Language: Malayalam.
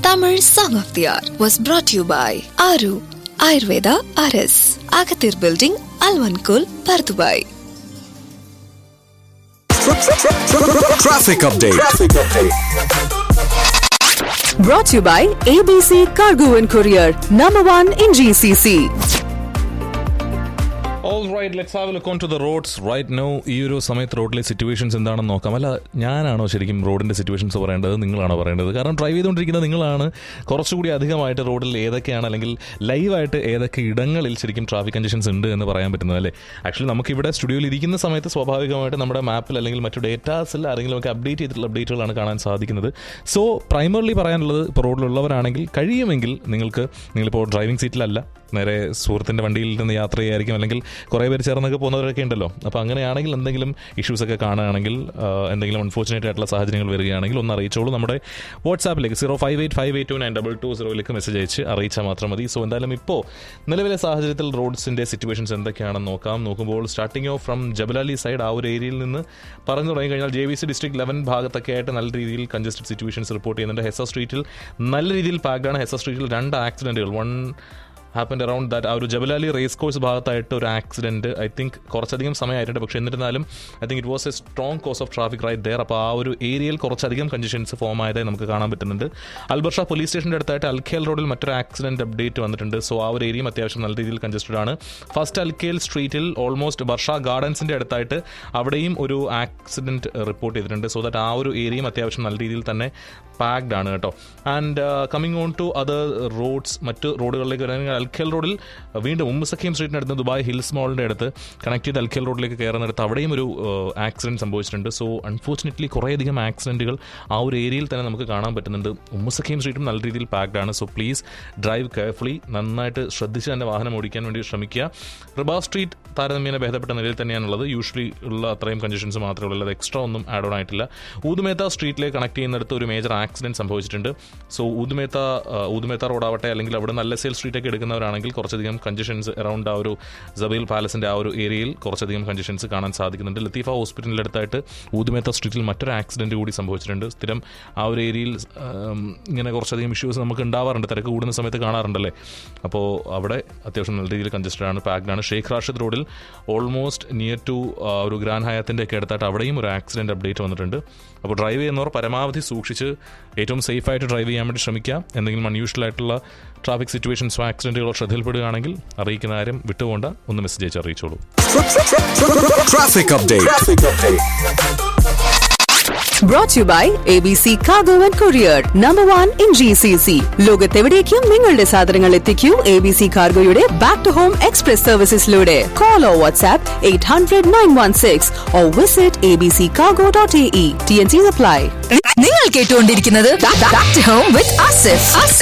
Tamil Song of the Hour was brought to you by Aru Ayurveda RS, Agathir Building, Alvankul, Pardubai. Traffic update. Brought to you by ABC Cargo and Courier, number one in GCC. All right let's have look on to the roads right no ഈ ഒരു സമയത്ത് റോഡിലെ സിറ്റുവേഷൻസ് എന്താണെന്ന് നോക്കാം അല്ല ഞാനാണോ ശരിക്കും റോഡിന്റെ സിറ്റുവേഷൻസ് പറയേണ്ടത് നിങ്ങളാണോ പറയേണ്ടത് കാരണം ഡ്രൈവ് ചെയ്തുകൊണ്ടിരിക്കുന്ന നിങ്ങളാണ് കുറച്ചുകൂടി അധികമായിട്ട് റോഡിൽ ഏതൊക്കെയാണ് അല്ലെങ്കിൽ ലൈവായിട്ട് ഏതൊക്കെ ഇടങ്ങളിൽ ശരിക്കും ട്രാഫിക് കണ്ടീഷൻസ് ഉണ്ട് എന്ന് പറയാൻ പറ്റുന്നത് അല്ലേ ആക്ച്വലി നമുക്കിവിടെ സ്റ്റുഡിയോയിൽ ഇരിക്കുന്ന സമയത്ത് സ്വാഭാവികമായിട്ട് നമ്മുടെ മാപ്പിൽ അല്ലെങ്കിൽ മറ്റു ഡേറ്റാസിൽ ആരെങ്കിലും ഒക്കെ അപ്ഡേറ്റ് ചെയ്തിട്ടുള്ള അപ്ഡേറ്റുകളാണ് കാണാൻ സാധിക്കുന്നത് സോ പ്രൈമർലി പറയാനുള്ളത് ഇപ്പോൾ റോഡിലുള്ളവരാണെങ്കിൽ കഴിയുമെങ്കിൽ നിങ്ങൾക്ക് നിങ്ങളിപ്പോൾ ഡ്രൈവിംഗ് സീറ്റിലല്ല നേരെ സുഹൃത്തിൻ്റെ വണ്ടിയിൽ നിന്ന് യാത്ര ചെയ്യായിരിക്കും അല്ലെങ്കിൽ കുറേ പേര് ചേർന്നൊക്കെ പോകുന്നവരൊക്കെ ഉണ്ടല്ലോ അപ്പോൾ അങ്ങനെയാണെങ്കിൽ എന്തെങ്കിലും ഇഷ്യൂസ് ഒക്കെ കാണുകയാണെങ്കിൽ ആ, എന്തെങ്കിലും അൺഫോർച്ചുനേറ്റ് ആയിട്ടുള്ള സാഹചര്യങ്ങൾ വരികയാണെങ്കിൽ ഒന്ന് അറിയിച്ചോളൂ നമ്മുടെ വാട്സാപ്പിലേക്ക് zero five eight five eight two nine double two സീറോയിലേക്ക് മെസ്സേജ് അയച്ച് അറിയിച്ചാൽ മാത്രം മതി സോ എന്തായാലും ഇപ്പോൾ നിലവിലെ സാഹചര്യത്തിൽ റോഡ്സിൻ്റെ സിറ്റുവേഷൻസ് എന്തൊക്കെയാണെന്ന് നോക്കാം നോക്കുമ്പോൾ starting off from Jebel Ali side ആ ഒരു ഏരിയയിൽ നിന്ന് പറഞ്ഞു തുടങ്ങി കഴിഞ്ഞാൽ J V C district eleven ഭാഗത്തൊക്കെ ആയിട്ട് നല്ല രീതിയിൽ കൺജസ്റ്റഡ് സിറ്റുവേഷൻസ് റിപ്പോർട്ട് ചെയ്യുന്നുണ്ട് ഹെസ സ്ട്രീറ്റിൽ നല്ല രീതിയിൽ പാക്ഡാണ് ഹെസ സ്ട്രീറ്റിൽ രണ്ട് ആക്സിഡൻറ്റുകൾ വൺ ഹാപ്പൻഡ് അറൌണ്ട് ദാറ്റ് ആ ഒരു ജബലാലി റേസ് കോഴ്സ് ഭാഗത്തായിട്ട് ഒരു ആക്സിഡന്റ് ഐ തിങ്ക് കുറച്ചധികം സമയമായിട്ടുണ്ട് പക്ഷേ എന്നിരുന്നാലും I think it was a strong cause of traffic right there അപ്പോൾ ആ ഒരു ഏരിയയിൽ കുറച്ചധികം കണ്ടീഷൻസ് ഫോം ആയതായി നമുക്ക് കാണാൻ പറ്റുന്നുണ്ട് അൽബർഷ പോലീസ് സ്റ്റേഷൻ്റെ അടുത്തായിട്ട് അൽഖേൽ റോഡിൽ മറ്റൊരു ആക്സിഡന്റ് അപ്ഡേറ്റ് വന്നിട്ടുണ്ട് സോ ആ ഒരു ഏരിയയും അത്യാവശ്യം നല്ല രീതിയിൽ കൺജസ്റ്റഡ് ആണ് ഫസ്റ്റ് അൽഖേൽ സ്ട്രീറ്റിൽ ഓൾമോസ്റ്റ് ബർഷ ഗാർഡൻസിൻ്റെ അടുത്തായിട്ട് അവിടെയും ഒരു ആക്സിഡന്റ് റിപ്പോർട്ട് ചെയ്തിട്ടുണ്ട് സോ ദാറ്റ് ആ ഒരു ഏരിയയും അത്യാവശ്യം നല്ല രീതിയിൽ തന്നെ പാക്ഡ് ആണ് കേട്ടോ and coming on to other roads മറ്റ് റോഡുകളിലേക്ക് വരാണെങ്കിൽ അൽഖൽ റോഡിൽ വീണ്ടും ഉമ്മസഖീം സ്ട്രീറ്റിന് അടുത്ത് ദുബായ് ഹിൽസ് മോളിൻ്റെ അടുത്ത് കണക്ട് ചെയ്ത് അൽഖൽ റോഡിലേക്ക് കയറുന്നിടത്ത് അവിടെയും ഒരു ആക്സിഡൻറ്റ് സംഭവിച്ചിട്ടുണ്ട് സോ അൺഫോർച്ചുനേറ്റ്ലി കുറേയധികം ആക്സിഡൻറ്റുകൾ ആ ഒരു ഏരിയയിൽ തന്നെ നമുക്ക് കാണാൻ പറ്റുന്നുണ്ട് ഉമ്മസഖീം സ്ട്രീറ്റും നല്ല രീതിയിൽ പാക്ഡ് ആണ് സോ പ്ലീസ് ഡ്രൈവ് കെയർഫുള്ളി നന്നായിട്ട് ശ്രദ്ധിച്ച് തന്നെ വാഹനം ഓടിക്കാൻ വേണ്ടി ശ്രമിക്കുക റിബാ സ്ട്രീറ്റ് താരതമ്യേന ഭേദപ്പെട്ട നിലയിൽ തന്നെയാണുള്ളത് യൂഷ്വലി ഉള്ള അത്രയും കണ്ടീഷൻസ് മാത്രമേ ഉള്ളൂ അല്ലാതെ എക്സ്ട്രാ ഒന്നും ആഡ് ഓൺ ആയിട്ടില്ല ഊതുമേത്ത സ്ട്രീറ്റിലേക്ക് കണക്ട് ചെയ്യുന്നിടത്ത് ഒരു മേജർ ആക്സിഡന്റ് സംഭവിച്ചിട്ടുണ്ട് സോ ഊതുമേത്ത ആ, ഊതുമേത്ത റോഡാവട്ടെ അല്ലെങ്കിൽ അവിടെ നല്ല സെയിൽ സ്ട്രീറ്റൊക്കെ എടുക്കുന്നവരാണെങ്കിൽ കുറച്ചധികം കണ്ടീഷൻസ് അറൌണ്ട് ആ ഒരു സബീൽ പാലസിന്റെ ആ ഒരു ഏരിയയിൽ കുറച്ചധികം കണ്ടീഷൻസ് കാണാൻ സാധിക്കുന്നുണ്ട് ലത്തീഫ ഹോസ്പിറ്റലിൻ്റെ അടുത്തായിട്ട് ഊതുമേത്ത സ്ട്രീറ്റിൽ മറ്റൊരു ആക്സിഡന്റ് കൂടി സംഭവിച്ചിട്ടുണ്ട് സ്ഥിരം ആ ഒരു ഏരിയയിൽ ആം, ഇങ്ങനെ കുറച്ചധികം ഇഷ്യൂസ് നമുക്ക് ഉണ്ടാവാറുണ്ട് തിരക്ക് കൂടുന്ന സമയത്ത് കാണാറുണ്ടല്ലേ അപ്പോൾ അവിടെ അത്യാവശ്യം നല്ല രീതിയിൽ കൺജസ്റ്റഡ് ആണ് പാക്ഡ് ആണ് ഷെയ്ഖ് റാഷിദ് റോഡിൽ ഓൾമോസ്റ്റ് നിയർ ടു ഒരു ഗ്രാൻഡ് ഹയാത്തിൻ്റെ ഒക്കെ അടുത്തായിട്ട് അവിടെയും ഒരു ആക്സിഡന്റ് അപ്ഡേറ്റ് വന്നിട്ടുണ്ട് അപ്പോൾ ഡ്രൈവ് ചെയ്യുന്നവർ പരമാവധി സൂക്ഷിച്ച് ഏറ്റവും സേഫ് ആയിട്ട് ഡ്രൈവ് ചെയ്യാൻ വേണ്ടി ശ്രമിക്കുക എന്തെങ്കിലും അൺയൂഷ്വൽ ആയിട്ടുള്ള ട്രാഫിക് സിറ്റുവേഷൻസോ ആക്സിഡന്റുകളോ ശ്രദ്ധയിൽപ്പെടുകയാണെങ്കിൽ അറിയിക്കുന്ന കാര്യം വിട്ടുപോകണ്ട ഒന്ന് മെസ്സേജ് അയച്ച് അറിയിച്ചോളൂ Traffic update. Brought to you by ABC Cargo and Courier, number one in GCC. ലോകത്തെവിടേക്കും നിങ്ങളുടെ സാധനങ്ങൾ എത്തിക്കൂ എ ബി സി കാർഗോയുടെ ബാക്ക് ടു ഹോം എക്സ്പ്രസ് സർവീസസിലൂടെ call or WhatsApp eight hundred nine one six or visit A B C cargo dot A E T N C supply നിങ്ങൾ കേട്ടുകൊണ്ടിരിക്കുന്നത് Back to Home with Asif.